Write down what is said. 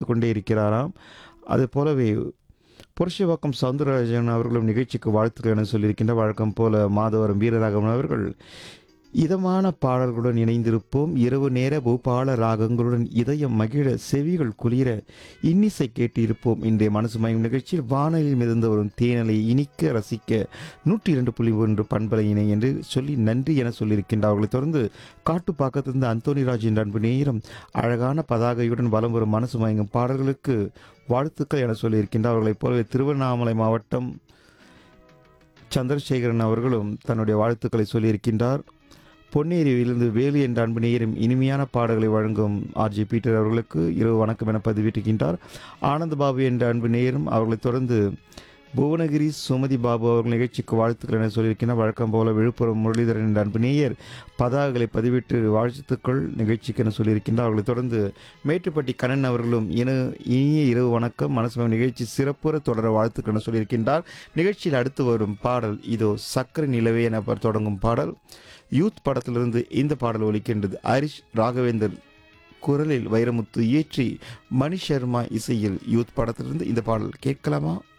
கொண்டே இருக்கிறாராம் அது போலவே புருஷவாக்கம் சவுந்தரராஜன் அவர்களும் நிகழ்ச்சிக்கு வாழ்த்துக்கள் என சொல்லியிருக்கின்ற வழக்கம் போல மாதவரம் வீரராகவன் அவர்கள் இதமான பாடல்களுடன் இணைந்திருப்போம் இரவு நேர பூபால ராகங்களுடன் இதயம் மகிழ செவிகள் குளிர இன்னிசை கேட்டு இருப்போம் இன்றைய மனசு மயம் நிகழ்ச்சியில் வானலில் மிதந்து வரும் தேனலை இனிக்க ரசிக்க நூற்றி இரண்டு புள்ளி ஒன்று பண்பலையினை என்று சொல்லி நன்றி என சொல்லியிருக்கின்றார் அவர்களைத் தொடர்ந்து காட்டுப்பாக்கத்திலிருந்து அந்தோனி ராஜ் என்ற அன்பு நேரம் அழகான பதாகையுடன் வலம் வரும் மனசு மயங்கும் பாடல்களுக்கு வாழ்த்துக்கள் என சொல்லியிருக்கின்றார் அவர்களைப் போலவே திருவண்ணாமலை மாவட்டம் சந்திரசேகரன் அவர்களும் தன்னுடைய வாழ்த்துக்களை சொல்லியிருக்கின்றார் பொன்னேரியிலிருந்து வேலு என்ற அன்பு நேயரும் இனிமையான பாடல்களை வழங்கும் ஆர்ஜி பீட்டர் அவர்களுக்கு இரவு வணக்கம் என பதிவிட்டிருக்கின்றார் ஆனந்த் பாபு என்ற அன்பு நேயரும் அவர்களைத் தொடர்ந்து புவனகிரி சுமதி பாபு அவர்கள் நிகழ்ச்சிக்கு வாழ்த்துக்கள் என சொல்லியிருக்கின்றார் வழக்கம் போல விழுப்புரம் முரளிதரன் என்ற அன்பு நேயர் பதாகளை பதிவிட்டு வாழ்த்துக்கள் நிகழ்ச்சிக்கு என சொல்லியிருக்கின்றார் அவர்களைத் தொடர்ந்து மேட்டுப்பட்டி கண்ணன் அவர்களும் இன இனிய இரவு வணக்கம் மனசுமயம் நிகழ்ச்சி சிறப்புற தொடர வாழ்த்துக்கள் என சொல்லியிருக்கின்றார் நிகழ்ச்சியில் அடுத்து வரும் பாடல் இதோ சக்கரை நிலவே என தொடங்கும் பாடல் யூத் படத்திலிருந்து இந்த பாடல் ஒலிக்கின்றது ஹரிஷ் ராகவேந்தர் குரலில் வைரமுத்து இயற்றி மணி சர்மா இசையில் யூத் படத்திலிருந்து இந்த பாடல் கேட்கலாமா